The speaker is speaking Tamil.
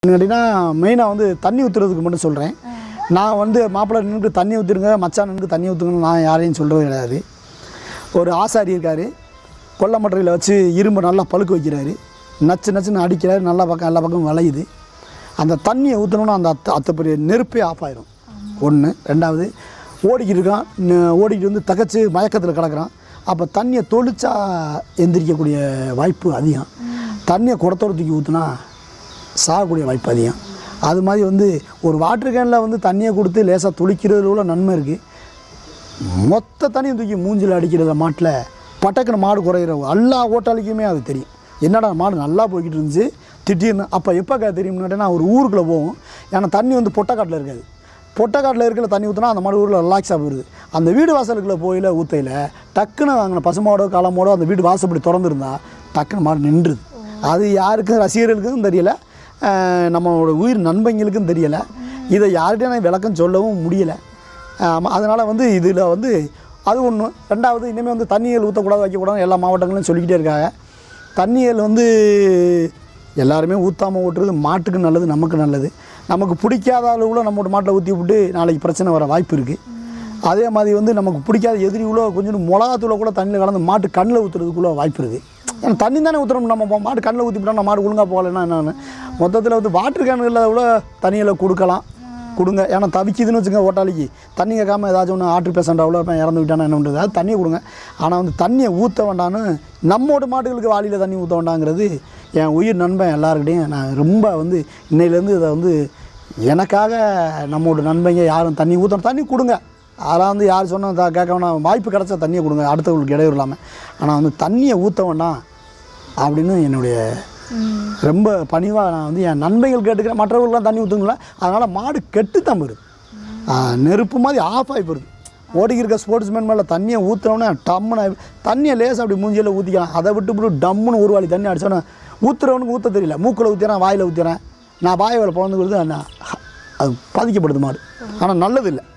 கேட்டிங்கன்னா மெயினாக வந்து தண்ணி ஊற்றுறதுக்கு மட்டும் சொல்கிறேன் நான் வந்து மாப்பிள்ளை நின்று தண்ணி ஊற்றுருங்க மச்சான் நின்று தண்ணி ஊற்றுங்கன்னு நான் யாரையும் சொல்கிறது கிடையாது ஒரு ஆசாரி இருக்கார் கொல்லை மட்டறையில் வச்சு இரும்பு நல்லா பழுக்க வைக்கிறாரு நச்சு நச்சுன்னு அடிக்கிறாரு நல்லா பக்கம் எல்லா பக்கமும் விளையுது அந்த தண்ணியை ஊற்றணுன்னா அந்த அத்தை அத்தை பெரிய நெருப்பே ஆஃப் ஆயிரும் ஒன்று ரெண்டாவது ஓடிக்கிட்டு இருக்கான் ந- ஓடிக்கிட்டு வந்து தகச்சு மயக்கத்தில் கிடக்குறான் அப்போ தண்ணியை தொளிச்சா எந்திரிக்கக்கூடிய வாய்ப்பு அதிகம் தண்ணியை குடத்தோட தூக்கி ஊற்றுனா சாகக்கூடிய வாய்ப்பு அதிகம் அது மாதிரி வந்து ஒரு வாட்டர் கேனில் வந்து தண்ணியை கொடுத்து லேசாக துளிக்கிறதுல உள்ள நன்மை இருக்குது மொத்த தண்ணியும் தூக்கி மூஞ்சில் அடிக்கிறத மாட்டில் பட்டக்குன்னு மாடு குறையிற எல்லா ஓட்டாளிக்குமே அது தெரியும் என்னடா மாடு நல்லா போய்கிட்டு இருந்துச்சு திடீர்னு அப்போ எப்போ தெரியும்னு கேட்டேன்னா ஒரு ஊருக்குள்ளே போகும் ஏன்னா தண்ணி வந்து பொட்டக்காட்டில் இருக்காது பொட்டக்காட்டில் இருக்கிற தண்ணி ஊற்றினா அந்த மாடு ஊரில் ரிலாக்ஸாக போயிடுது அந்த வீடு வாசலுக்குள்ளே போயில ஊத்தையில் டக்குன்னு அங்கே பசுமாடோ காலமாடோ அந்த வீடு வாசப்படி திறந்துருந்தா டக்குன்னு மாடு நின்றுது அது யாருக்கும் ரசிகர்களுக்கும் தெரியலை அஹ் நம்மளோட உயிர் நண்பங்களுக்கும் தெரியலை இதை யார்கிட்டையும் நான் விளக்கம் சொல்லவும் முடியலை ஆமாம் அதனால் வந்து இதில் வந்து அது ஒன்று ரெண்டாவது இனிமேல் வந்து தண்ணியல் ஊற்றக்கூடாது வைக்கக்கூடாது எல்லா மாவட்டங்களும் சொல்லிக்கிட்டே இருக்காங்க தண்ணியல் வந்து எல்லாருமே ஊற்றாமல் ஓட்டுறது மாட்டுக்கு நல்லது நமக்கு நல்லது நமக்கு பிடிக்காத அளவுல நம்மளோட மாட்டில் ஊற்றி விட்டு நாளைக்கு பிரச்சனை வர வாய்ப்பு இருக்குது அதே மாதிரி வந்து நமக்கு பிடிக்காத எதிரி உள்ள கொஞ்சம் மிளகாத்தூளை கூட தண்ணியில் கலந்து மாட்டு கண்ணில் ஊற்றுறதுக்குள்ள வாய்ப்பு இருக்குது ஏன்னா தண்ணி தானே ஊற்றுறோம் நம்ம போ- மாட்டு கண்ணில் ஊற்றிவிட்டா நம்ம மாடு ஒழுங்காக போகலைன்னா என்னென்னு மொத்தத்தில் வந்து வாட்டர் கேன்களில் கூட தண்ணியில் கொடுக்கலாம் கொடுங்க ஏன்னா தவிக்குதுன்னு வச்சுங்க ஓட்டாளிக்கு தண்ணி கேட்காம ஏதாச்சும் ஒன்று ஆட்டு பேஷண்ட் அவ்வளோ இருப்பேன் இறந்து விட்டானா என்ன பண்ணுறது அது தண்ணியை கொடுங்க ஆனால் வந்து தண்ணியை ஊற்ற வேண்டான்னு நம்மோட மாட்டுகளுக்கு வாளியில் தண்ணி ஊற்ற வேண்டாங்கிறது என் உயிர் நண்பன் எல்லாருக்கிட்டையும் நான் ரொம்ப வந்து இன்னையிலேருந்து இதை வந்து எனக்காக நம்மளோட நண்பங்க யாரும் தண்ணி ஊற்றணும் தண்ணி கொடுங்க அதெல்லாம் வந்து யார் சொன்னால் த- கேட்க வேணாம் வாய்ப்பு கிடச்சா தண்ணியை கொடுங்க அடுத்தவங்களுக்கு இடையூறு இல்லாமல் ஆனால் வந்து தண்ணியை ஊற்ற வேண்டாம் அப்படின்னு என்னுடைய ரொம்ப பணிவாக நான் வந்து என் நண்பர்கள் கேட்டுக்கிறேன் மற்றவர்களுக்குலாம் தண்ணி ஊற்றுங்களா அதனால் மாடு கெட்டு தான் போயிடுது ஆ, நெருப்பு மாதிரி ஆஃப் ஆகி போயிடுது ஓடிக்கி இருக்க ஸ்போர்ட்ஸ் மேன் மேலே தண்ணியை ஊற்றுனோன்னே டம்முன்னு ஆகி- தண்ணியை லேசாக அப்படி மூஞ்சியில் ஊற்றிக்கலாம் அதை விட்டு விட்டு டம்முன்னு ஒரு வாளி தண்ணி அடிச்சோன்னே ஊற்றுறவனுக்கு ஊற்ற தெரியல மூக்கில் ஊற்றுறேன் வாயில் ஊற்றுறேன் நான் வாய் வேலை பிறந்து கொடுத்து நான் அது பாதிக்கப்படுது மாடு ஆனால் நல்லது இல்லை